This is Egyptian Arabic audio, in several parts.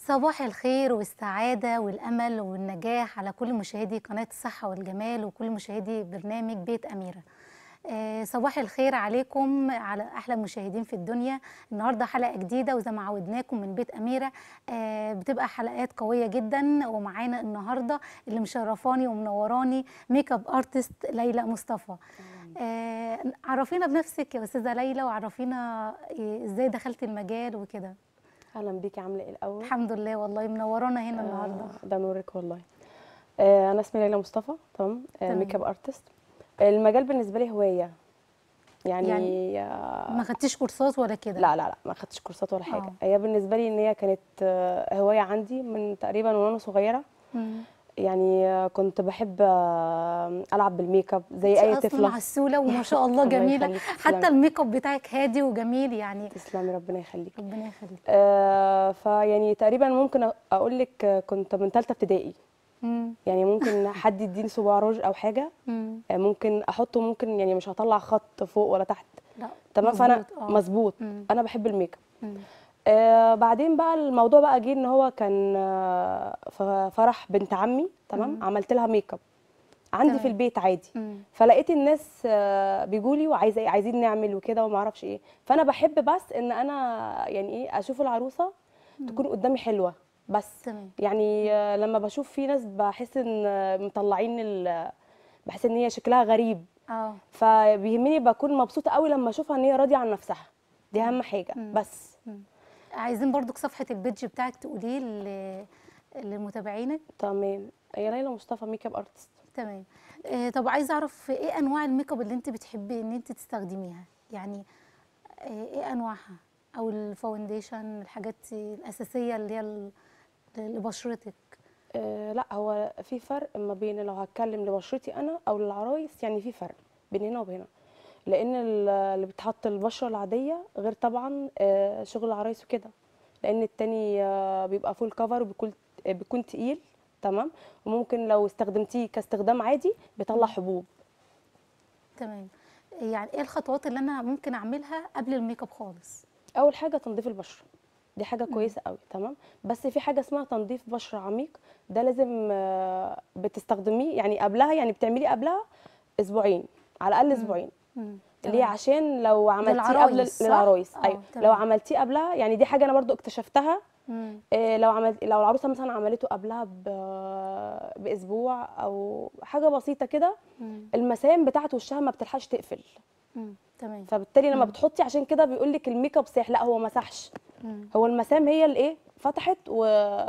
صباح الخير والسعادة والأمل والنجاح على كل مشاهدي قناة الصحة والجمال وكل مشاهدي برنامج بيت أميرة آه، صباح الخير عليكم على أحلى مشاهدين في الدنيا النهاردة حلقة جديدة وزي ما عودناكم من بيت أميرة آه، بتبقى حلقات قوية جدا ومعانا النهاردة اللي مشرفاني ومنوراني ميك اب ارتست ليلى مصطفى آه، عرفينا بنفسك يا أستاذة ليلى وعرفينا آه، ازاي دخلتي المجال وكده اهلا بيكي عامله ايه الاول الحمد لله والله منورانا هنا النهارده آه، ده نورك والله آه انا اسمي ليلى مصطفى تمام آه تمام. ميك اب ارتست المجال بالنسبه لي هوايه يعني, يعني يعني آه ما خدتيش كورسات ولا كده لا لا لا ما خدتش كورسات ولا حاجه آه. هي بالنسبه لي ان هي كانت آه هوايه عندي من تقريبا وانا صغيره مم. يعني آه كنت بحب آه العب بالميك اب زي انتي اي اصلا طفله عسوله وما شاء الله الله جميله يخليك، حتى تسلمي. الميك اب بتاعك هادي وجميل يعني تسلمي ربنا يخليك ربنا يخليك آه فيعني تقريبا ممكن اقول لك آه، كنت من ثالثه ابتدائي مم. يعني ممكن حد يديني صباع روج او حاجه مم. آه، ممكن احطه ممكن يعني مش هطلع خط فوق ولا تحت لا تمام فانا مظبوط، آه. مظبوط مم. انا بحب الميك اب مم. آه بعدين بقى الموضوع بقى جه ان هو كان آه ف- فرح بنت عمي تمام مم. عملت لها ميك اب عندي تمام. في البيت عادي مم. فلقيت الناس آه بيجوا لي وعايزه إيه؟ عايزين نعمل وكده وما اعرفش ايه فانا بحب بس ان انا يعني ايه اشوف العروسه تكون قدامي حلوه بس تمام يعني آه، لما بشوف في ناس بحس ان آه، مطلعين ال- بحس ان هي شكلها غريب اه فبيهمني بكون مبسوطه قوي لما اشوفها ان هي راضيه عن نفسها دي اهم حاجه مم. بس مم. عايزين برضك صفحه البيدج بتاعك تقوليه ل- لمتابعينك تمام هي ليلى مصطفى ميك اب ارتست تمام آه طب عايزه اعرف ايه انواع الميك اب اللي انت بتحبي ان انت تستخدميها يعني آه ايه انواعها او الفاونديشن الحاجات الاساسيه اللي هي ال- لبشرتك آه لا هو في فرق ما بين لو هتكلم لبشرتي انا او للعرايس يعني في فرق بين هنا وبين هنا لان ال- اللي بتحط البشره العاديه غير طبعا آه شغل العرايس وكده لان التاني آه بيبقى فول كفر وبيكون آه، بيكون تقيل تمام وممكن لو استخدمتيه كاستخدام عادي بيطلع حبوب تمام يعني ايه الخطوات اللي انا ممكن اعملها قبل الميك اب خالص اول حاجه تنظيف البشره دي حاجه كويسه قوي تمام بس في حاجه اسمها تنظيف بشره عميق ده لازم آه، بتستخدميه يعني قبلها يعني بتعمليه قبلها اسبوعين على الاقل اسبوعين مم. اللي هي تمام. عشان لو عملتيه قبل للعرايس، صح؟ للعرايس آه، ايوه تمام. لو عملتيه قبلها يعني دي حاجه انا برضو اكتشفتها مم. إيه لو عملت لو العروسه مثلا عملته قبلها ب... باسبوع او حاجه بسيطه كده مم. المسام بتاعت وشها ما بتلحقش تقفل مم. تمام فبالتالي لما بتحطي عشان كده بيقول لك الميك اب ساح لا هو مسحش مم. هو المسام هي اللي ايه فتحت و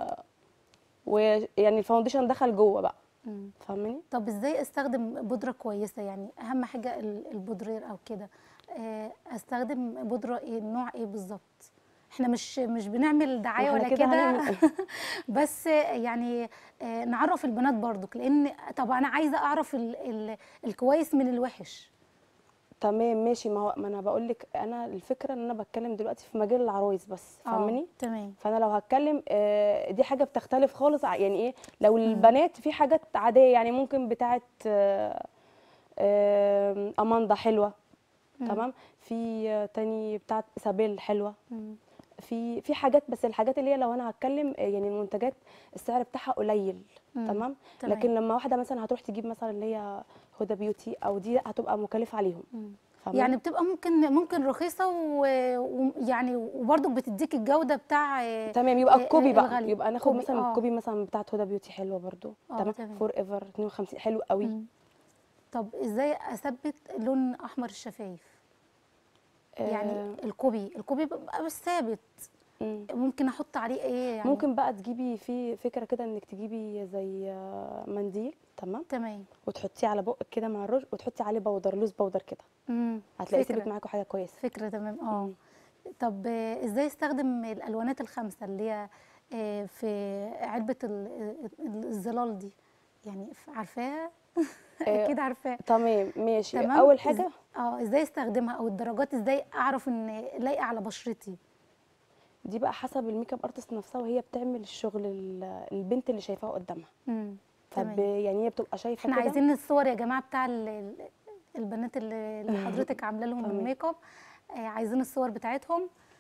ويعني الفاونديشن دخل جوه بقى مم. فاهماني طب ازاي استخدم بودره كويسه يعني اهم حاجه ال- البودرير او كده آه، استخدم بودره ايه نوع ايه بالظبط احنا مش مش بنعمل دعايه وإحنا ولا كده كده هنعمل بس يعني آه، نعرف البنات برضك لان طب انا عايزه اعرف ال ال الكويس من الوحش تمام ماشي ما هو ما انا بقول لك انا الفكره ان انا بتكلم دلوقتي في مجال العرايس بس آه، فاهماني تمام فانا لو هتكلم آه، دي حاجه بتختلف خالص ع- يعني ايه لو البنات في حاجات عاديه يعني ممكن بتاعه آه، آه، اماندا حلوه تمام في آه، تاني بتاعه اسابيل حلوه مم. في في حاجات بس الحاجات اللي هي لو انا هتكلم آه، يعني المنتجات السعر بتاعها قليل مم. تمام تمام. لكن لما واحده مثلا هتروح تجيب مثلا اللي هي هدى بيوتي او دي هتبقى مكلفه عليهم مم. فاهمة؟ يعني بتبقى ممكن ممكن رخيصه و- ويعني وبرضك بتديك الجوده بتاع آه، تمام يبقى آه، الكوبي آه، بقى الغالي. يبقى ناخد كوبي، مثلا آه. الكوبي مثلا بتاعت هدى بيوتي حلوه برضو آه، تمام تمام. فور ايفر 52 حلو قوي مم. طب ازاي اثبت لون احمر الشفايف يعني آه، الكوبي الكوبي بيبقى مش ثابت مم. ممكن احط عليه ايه يعني ممكن بقى تجيبي في فكره كده انك تجيبي زي آه، منديل تمام تمام وتحطيه على بقك كده مع الروج وتحطي عليه بودر لوز بودر كده امم هتلاقي فكرة. ثابت معاكوا حاجه كويسه فكره تمام اه مم. طب آه، ازاي استخدم الالوانات الخمسه اللي هي آه، في علبه ال- ال- الظلال دي يعني ف- عارفاها آه، اكيد عارفاها تمام ماشي تمام اول إز- حاجه اه ازاي استخدمها او الدرجات ازاي اعرف ان لايقه على بشرتي دي بقى حسب الميك اب ارتست نفسها وهي بتعمل الشغل ال- البنت اللي شايفاها قدامها امم فب تمام يعني هي بتبقى شايفه احنا كده عايزين الصور يا جماعه بتاع ال- ال- البنات اللي اللي حضرتك عامله لهم تمام. الميك اب آه، عايزين الصور بتاعتهم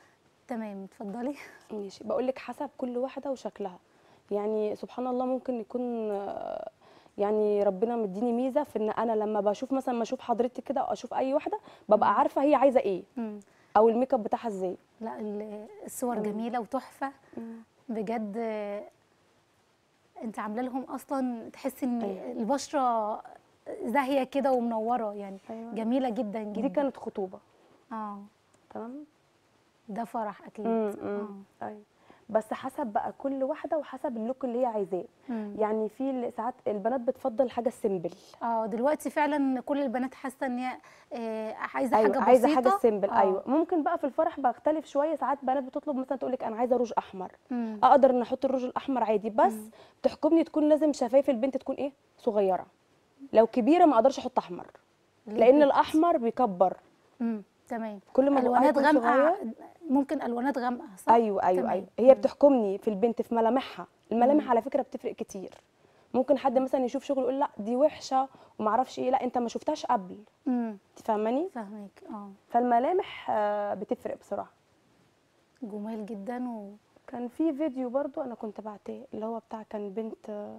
تمام اتفضلي ماشي بقول لك حسب كل واحده وشكلها يعني سبحان الله ممكن يكون آه، يعني ربنا مديني ميزه في ان انا لما بشوف مثلا ما اشوف حضرتك كده او اشوف اي واحده ببقى عارفه هي عايزه ايه مم. او الميك اب بتاعها ازاي لا ال- الصور مم. جميله وتحفه بجد آه، انت عامله لهم اصلا تحسي ان أيوة. البشره زاهيه كده ومنوره يعني أيوة. جميله جدا جدا دي كانت خطوبه اه تمام ده فرح اكيد امم ايوه بس حسب بقى كل واحده وحسب اللوك اللي هي عايزاه مم. يعني في ال- ساعات البنات بتفضل حاجه السيمبل اه دلوقتي فعلا كل البنات حاسه ان هي آه، عايزه ايوه حاجه عايزه بسيطه حاجه سيمبل آه. ايوه ممكن بقى في الفرح بختلف شويه ساعات بنات بتطلب مثلا تقول لك انا عايزه روج احمر مم. اقدر ان احط الروج الاحمر عادي بس مم. تحكمني تكون لازم شفايف البنت تكون ايه صغيره لو كبيره ما اقدرش احط احمر ليه لان كده؟ الاحمر بيكبر مم. تمام كل ما بقى الوانات يكون غامقه صغير- ممكن الوانات غامقه صح ايوه ايوه تمام. ايوه هي مم. بتحكمني في البنت في ملامحها الملامح مم. على فكره بتفرق كتير ممكن حد مثلا يشوف شغل يقول لا دي وحشه وما اعرفش ايه لا انت ما شفتهاش قبل امم انت فاهماني فاهمك اه فالملامح آه، بتفرق بصراحه جمال جدا و... كان في فيديو برضو انا كنت بعتاه اللي هو بتاع كان بنت آه،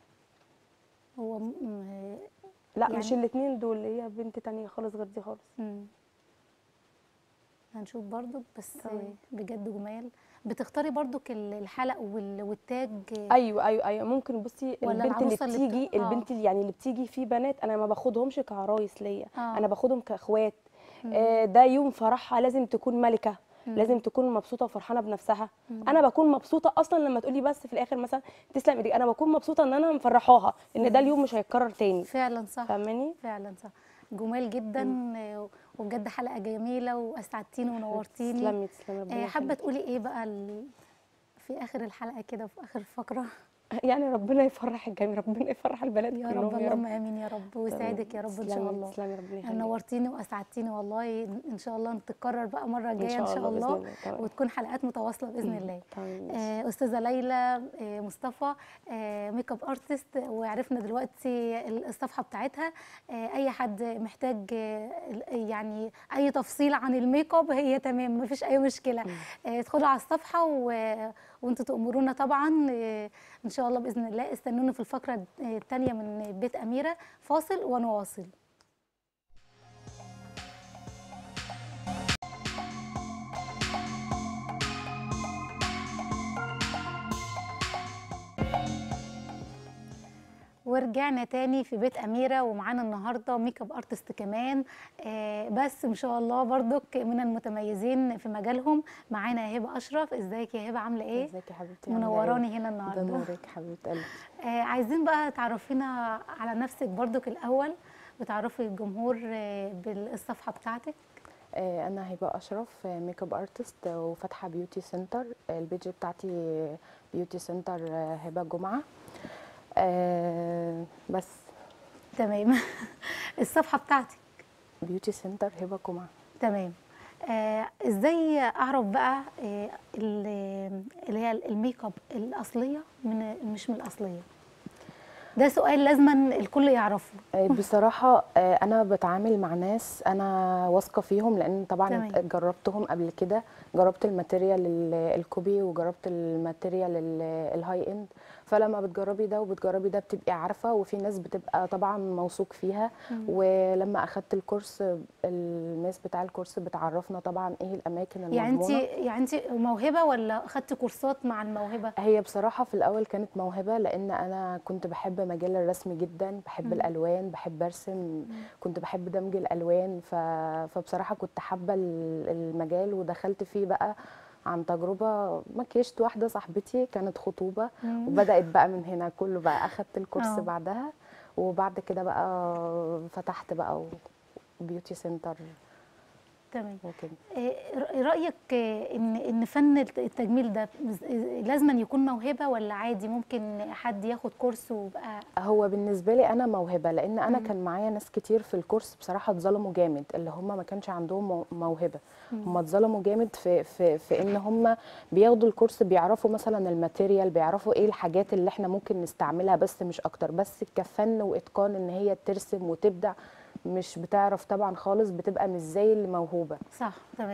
هو م... م... لا يعني- مش الاتنين دول هي بنت تانية خالص غير دي خالص مم. هنشوف برضو بس تمام. بجد جمال بتختاري برضو الحلق وال... والتاج ايوه ايوه ايوه ممكن بصي ولا البنت اللي العروسة اللي بت- بتيجي آه. البنت اللي يعني اللي بتيجي في بنات انا ما باخدهمش كعرايس ليا آه. انا باخدهم كاخوات مم. آه، ده يوم فرحها لازم تكون ملكه مم. لازم تكون مبسوطه وفرحانه بنفسها مم. انا بكون مبسوطه اصلا لما تقولي بس في الاخر مثلا تسلم ايديك انا بكون مبسوطه ان انا مفرحاها ان ده اليوم مش هيتكرر تاني فعلا صح فاهماني فعلا صح جمال جدا آه، وبجد حلقه جميله واسعدتيني ونورتيني تسلمي تسلمي ربنا آه، حابه يخليكي. تقولي ايه بقى ال... في اخر الحلقه كده في اخر الفقره يعني ربنا يفرح الجميع ربنا يفرح البنات يا كلهم رب اللهم امين يا رب ويسعدك يا رب ان شاء تسلمي- الله تسلمي ربنا يخليك نورتيني واسعدتيني والله ان شاء الله تتكرر بقى مره جايه شاء ان شاء الله بإذن الله الله، تمام. وتكون حلقات متواصله باذن الله تمام ماشي. آه، استاذه ليلى آه، مصطفى آه، ميك اب ارتست وعرفنا دلوقتي الصفحه بتاعتها آه، اي حد محتاج آه، يعني اي تفصيل عن الميك اب هي تمام مفيش اي مشكله آه، ادخلوا على الصفحه و- وانتوا تأمرونا طبعا آه، ان شاء الله باذن الله استنونا في الفقره الثانيه من بيت اميره فاصل ونواصل ورجعنا تاني في بيت أميرة ومعانا النهاردة ميك اب ارتست كمان آه بس إن شاء الله برضك من المتميزين في مجالهم معانا هبة أشرف ازيك يا هبة عاملة ايه؟ ازيك يا حبيبتي عاملة منوراني هنا ايه؟ ده النهاردة نورك حبيبه قلبي آه عايزين بقى تعرفينا على نفسك برضك الأول وتعرفي الجمهور آه بالصفحة بتاعتك آه، انا هبه اشرف آه، ميك اب ارتست آه، وفاتحه بيوتي سنتر آه، البيج بتاعتي بيوتي سنتر آه، هبه جمعه آه، بس تمام الصفحة بتاعتك بيوتي سنتر هبه جمعه تمام آه ازاي اعرف بقى آه ال- اللي هي الميك اب الاصليه من مش من الاصليه ده سؤال لازما الكل يعرفه آه، بصراحة آه، أنا بتعامل مع ناس أنا واثقة فيهم لأن طبعا تمام. جربتهم قبل كده جربت الماتيريال ال- الكوبي وجربت الماتيريال ال- الهاي إند فلما بتجربي ده وبتجربي ده بتبقي عارفة وفي ناس بتبقى طبعا موثوق فيها مم. ولما أخدت الكورس الميس بتاع الكورس بتعرفنا طبعا إيه الأماكن يعني انت المضمونة يعني انت موهبه ولا اخدتي كورسات مع الموهبه هي بصراحة في الأول كانت موهبة لأن أنا كنت بحب مجال الرسم جدا بحب مم. الألوان بحب أرسم كنت بحب دمج الألوان ف... فبصراحة كنت حابة ال- المجال ودخلت فيه بقى عن تجربة مكيشت واحدة صاحبتي كانت خطوبة مم. وبدأت بقى من هنا كله بقى أخدت الكورس آه. بعدها وبعد كده بقى فتحت بقى بيوتي سنتر تمام وكده آه، رايك آه، ان ان فن التجميل ده لازما يكون موهبه ولا عادي ممكن حد ياخد كورس ويبقى هو بالنسبه لي انا موهبه لان انا مم. كان معايا ناس كتير في الكورس بصراحه اتظلموا جامد اللي هم ما كانش عندهم مو- موهبه مم. هم اتظلموا جامد في في في ان هم بياخدوا الكورس بيعرفوا مثلا الماتيريال بيعرفوا ايه الحاجات اللي احنا ممكن نستعملها بس مش اكتر بس كفن واتقان ان هي ترسم وتبدع مش بتعرف طبعا خالص بتبقى مش زي اللي موهوبه صح تمام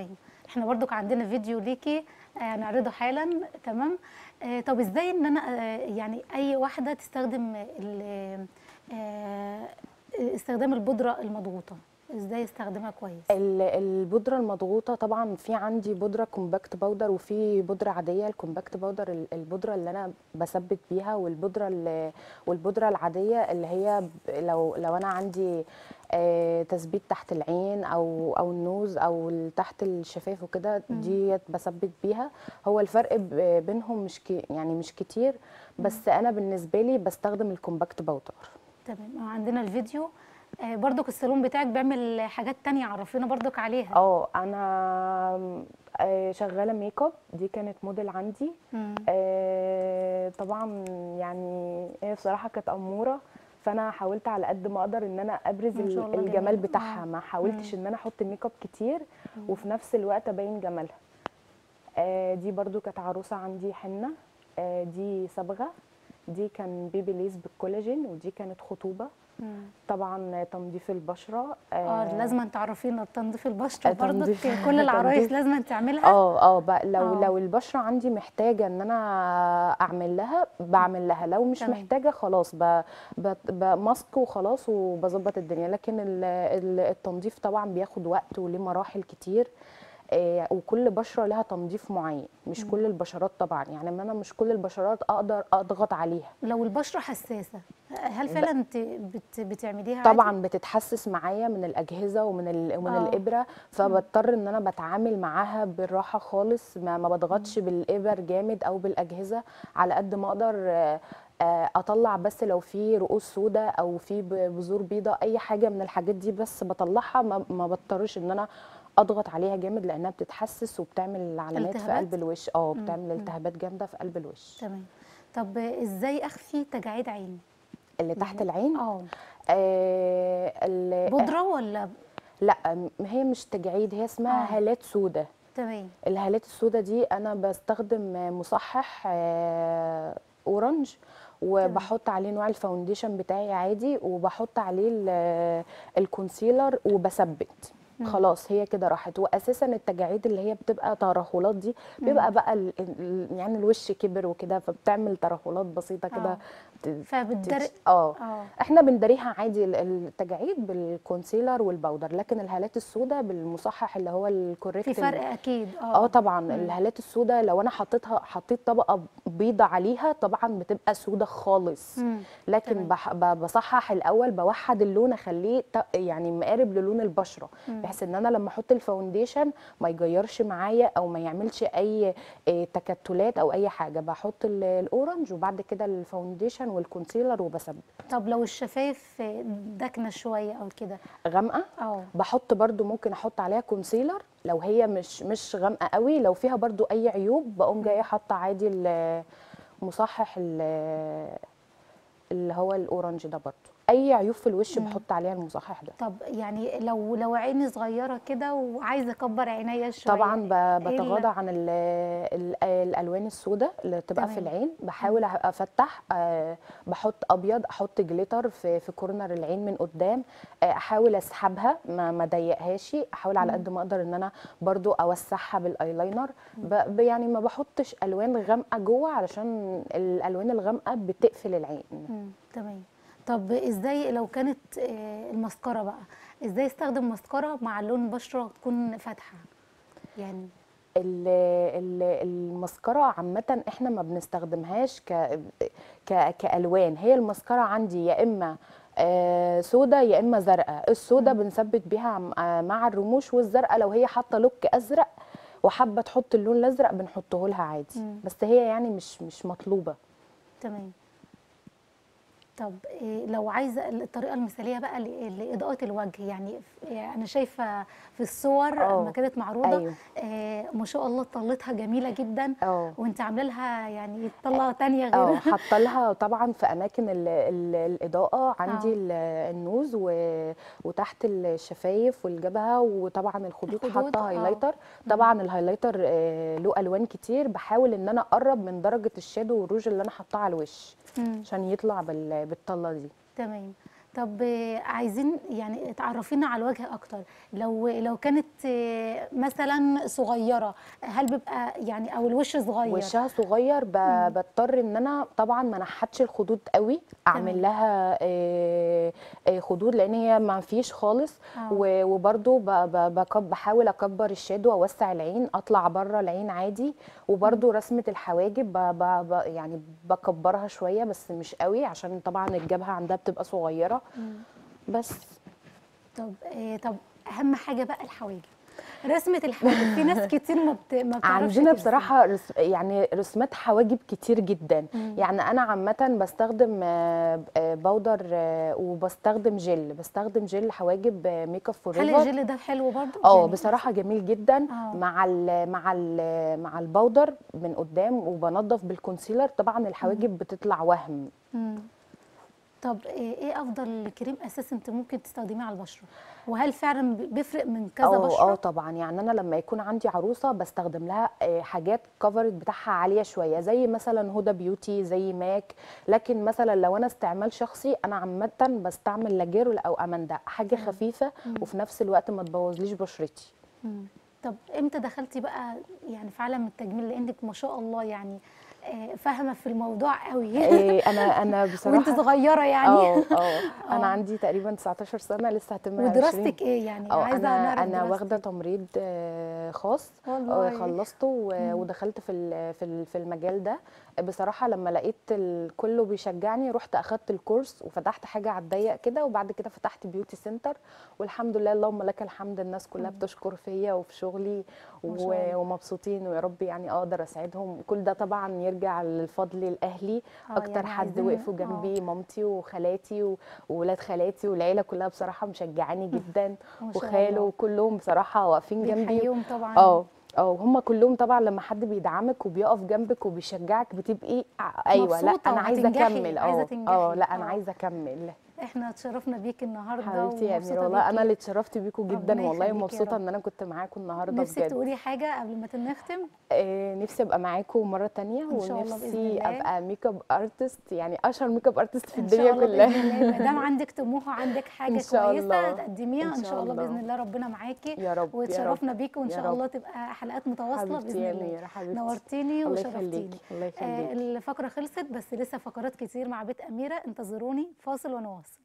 احنا برضو كان عندنا فيديو ليكي آه، هنعرضه حالا تمام آه، طب ازاي ان انا آه، يعني اي واحده تستخدم ال- آه، استخدام البودره المضغوطه ازاي استخدمها كويس ال- البودره المضغوطه طبعا في عندي بودره كومباكت باودر وفي بودره عاديه الكومباكت باودر ال- البودره اللي انا بثبت بيها والبودره ال- والبودره العاديه اللي هي ب- لو لو انا عندي آه، تثبيت تحت العين او او النوز او ال- تحت الشفايف وكده دي بثبت بيها هو الفرق ب- بينهم مش كي يعني مش كتير بس انا بالنسبه لي بستخدم الكومباكت باودر تمام عندنا الفيديو آه، برضك الصالون بتاعك بيعمل حاجات تانية عرفينا برضك عليها اه انا آه، شغاله ميك اب دي كانت موديل عندي مم. آه، طبعا يعني هي بصراحه كانت اموره فانا حاولت على قد ما اقدر ان انا ابرز ما شاء الله الجمال جميل. بتاعها آه. ما حاولتش ان انا احط ميك اب كتير وفي نفس الوقت ابين جمالها آه، دي برضو كانت عروسه عندي حنه آه، دي صبغه دي كان بيبي ليز بالكولاجين ودي كانت خطوبه مم. طبعا تنظيف البشره اه لازم تعرفينا تنظيف البشره آه، برضك تنظيف- كل العرايس تنظيف. لازم تعملها اه اه بقى لو آه. لو البشره عندي محتاجه ان انا اعمل لها بعمل لها لو مش تمام. محتاجه خلاص ب- ب- بماسك وخلاص وبظبط الدنيا لكن ال- ال- التنظيف طبعا بياخد وقت وليه مراحل كتير آه، وكل بشره لها تنظيف معين مش كل البشرات طبعا يعني ما انا مش كل البشرات اقدر اضغط عليها لو البشره حساسه هل فعلا انت بت بتعمليها عادي؟ طبعا بتتحسس معايا من الاجهزه ومن ال... ومن آه. الابره فبضطر ان انا بتعامل معاها بالراحه خالص ما, ما بضغطش بالابر جامد او بالاجهزه على قد ما اقدر آه، آه، اطلع بس لو في رؤوس سوداء او في ب- بذور بيضاء اي حاجه من الحاجات دي بس بطلعها ما, ما بضطرش ان انا اضغط عليها جامد لانها بتتحسس وبتعمل علامات في التهابات؟ قلب الوش اه بتعمل التهابات جامده في قلب الوش تمام طب ازاي اخفي تجاعيد عين اللي تحت العين اه آه ال- بودره ولا لا م- هي مش تجاعيد هي اسمها آه. هالات سوداء تمام الهالات السوداء دي انا بستخدم مصحح آه، اورنج وبحط عليه نوع الفاونديشن بتاعي عادي وبحط عليه ال- الكونسيلر وبثبت خلاص هي كده راحت واساسا التجاعيد اللي هي بتبقى ترهلات دي بيبقى بقى ال ال يعني الوش كبر وكده فبتعمل ترهلات بسيطه كده آه. ت- فبتدرق تتش- اه اه احنا بنداريها عادي ال- التجاعيد بالكونسيلر والباودر لكن الهالات السوداء بالمصحح اللي هو الكوريكت في فرق اكيد اه طبعا الهالات السوداء لو انا حطيتها حطيت طبقه بيضه عليها طبعا بتبقى سودة خالص مم. لكن تمام. بح ب- بصحح الاول بوحد اللون اخليه ت- يعني مقارب للون البشره بحيث ان انا لما احط الفاونديشن ما يغيرش معايا او ما يعملش اي إيه، تكتلات او اي حاجه بحط ال- الاورنج وبعد كده الفاونديشن والكونسيلر وبثبت طب لو الشفايف داكنه شويه او كده غامقه اه بحط برضو ممكن احط عليها كونسيلر لو هي مش مش غامقه قوي لو فيها برضو اي عيوب بقوم جايه حاطه عادي ال- مصحح ال- اللي هو الاورنج ده برضو اي عيوب في الوش بحط عليها المصحح ده طب يعني لو لو عيني صغيره كده وعايزه اكبر عينيا شويه طبعا ب- إيه ال- بتغاضى عن ال ال الالوان السوداء اللي تبقى في تمام. العين بحاول أ- افتح آه، بحط ابيض احط جليتر في في كورنر العين من قدام آه، احاول اسحبها ما ما اضيقهاش احاول على قد ما اقدر ان انا برضو اوسعها بالايلاينر ب- ب- يعني ما بحطش الوان غامقه جوه علشان الالوان الغامقه بتقفل العين مم. تمام طب ازاي لو كانت آه، المسكره بقى ازاي استخدم مسكره مع لون بشره تكون فاتحه يعني ال- ال- المسكرة عامة احنا ما بنستخدمهاش ك ك كألوان هي المسكرة عندي يا إما آه، سودا يا إما زرقاء السودا بنثبت بيها عم- آه، مع الرموش والزرقاء لو هي حاطة لوك أزرق وحابة تحط اللون الأزرق بنحطه لها عادي مم. بس هي يعني مش مش مطلوبة تمام طب إيه لو عايزه الطريقه المثاليه بقى ل- لاضاءه الوجه يعني ف- يعني انا شايفه في الصور آه. لما كانت معروضه أيوه. آه ما شاء الله طلتها جميله جدا اه وانت عامله لها يعني طلة تانية اه غير حاطه لها طبعا في اماكن ال ال الاضاءه عندي آه. ال- النوز و- وتحت الشفايف والجبهه وطبعا الخدود الخدود، حاطه آه. هايلايتر طبعا الهايلايتر آه، له الوان كتير بحاول ان انا اقرب من درجه الشادو والروج اللي انا حاطاه على الوش مم. عشان يطلع بال- بالطله دي تمام طب آه، عايزين يعني تعرفينا على الوجه اكتر لو لو كانت آه، مثلا صغيره هل بيبقى يعني او الوش صغير وشها صغير ب... بضطر ان انا طبعا ما نحتش الخدود قوي اعمل تمام. لها آه، آه، خدود لان هي ما فيش خالص آه. و- وبرضو ب... ب... بكب- بحاول اكبر الشادو اوسع العين اطلع بره العين عادي وبرضو رسمه الحواجب ب... ب... ب... يعني بكبرها شويه بس مش قوي عشان طبعا الجبهه عندها بتبقى صغيره بس طب آه، طب اهم حاجه بقى الحواجب رسمه الحواجب في ناس كتير ما بت... ما بتعرفش عندنا ترسم. بصراحه رس... يعني رسومات حواجب كتير جدا يعني انا عامه بستخدم آه، آه، بودر آه، وبستخدم جل بستخدم جل حواجب آه، ميك اب فور هل ايفر الجل ده حلو برضو اه يعني بصراحه جميل جدا آه. مع ال مع ال مع البودر من قدام وبنضف بالكونسيلر طبعا الحواجب بتطلع وهم مم. طب آه، ايه افضل كريم اساسي انت ممكن تستخدميه على البشره وهل فعلا ب- بيفرق من كذا اه بشره اه طبعا يعني انا لما يكون عندي عروسه بستخدم لها آه، حاجات كفرت بتاعها عاليه شويه زي مثلا هدى بيوتي زي ماك لكن مثلا لو انا استعمال شخصي انا عامه بستعمل لاجيرول او اماندا حاجه خفيفه وفي نفس الوقت ما تبوظليش بشرتي مم. طب امتى دخلتي بقى يعني في عالم التجميل لانك ما شاء الله يعني آه، فاهمه في الموضوع قوي إيه انا انا وانت بصراحه صغيره يعني اه اه آه. انا عندي تقريبا 19 سنه لسه هتم 20 ودراستك ايه يعني اه عايزه انا نعرف انا دراستك. واخده تمريض آه، خاص والله. آه، خلصته و- ودخلت في ال- في ال- في المجال ده بصراحه لما لقيت ال- كله بيشجعني رحت اخدت الكورس وفتحت حاجه على الضيق كده وبعد كده فتحت بيوتي سنتر والحمد لله اللهم لك الحمد الناس كلها بتشكر فيا وفي شغلي ما شاء و- الله. ومبسوطين ويا رب يعني اقدر اساعدهم كل ده طبعا يرجع للفضل الاهلي آه، اكتر يعني حد عايزين- وقفوا آه. جنبي مامتي وخالاتي و- وولاد خالاتي والعيله كلها بصراحه مشجعاني جدا ما شاء وخاله الله. وكلهم بصراحه واقفين جنبي بنحييهم طبعا اه اه هم كلهم طبعا لما حد بيدعمك وبيقف جنبك وبيشجعك بتبقي ع- ايوه لا مبسوطة انا عايزه وهتنجحي، اكمل عايزة اه تنجحي. اه لا انا آه. عايزه اكمل احنا اتشرفنا بيك النهارده حبيبتي يا ومبسوطة اميره والله انا بيكي. اللي اتشرفت بيكم جدا ربنا والله يخليكي يا ومبسوطه رب. ان انا كنت معاكم النهارده نفسك بجد تقولي حاجه قبل ما نختم آه نفسي ابقى معاكم مره تانية إن شاء الله بإذن ونفسي الله. ابقى ميك اب ارتست يعني اشهر ميك اب ارتست في ان شاء الدنيا الله كلها باذن الله ما دام عندك طموح وعندك حاجه إن شاء كويسه الله. تقدميها إن ان شاء شاء الله الله. باذن الله ربنا معاكي يا رب يا واتشرفنا رب بيك وان يا شاء رب. الله تبقى حلقات متواصله حبيبتي باذن يا الله أميرة، حبيبتي. نورتيني الله وشرفتيني يخليكي الله آه يخليكي الفقره خلصت بس لسه فقرات كتير مع بيت اميره انتظروني فاصل ونواصل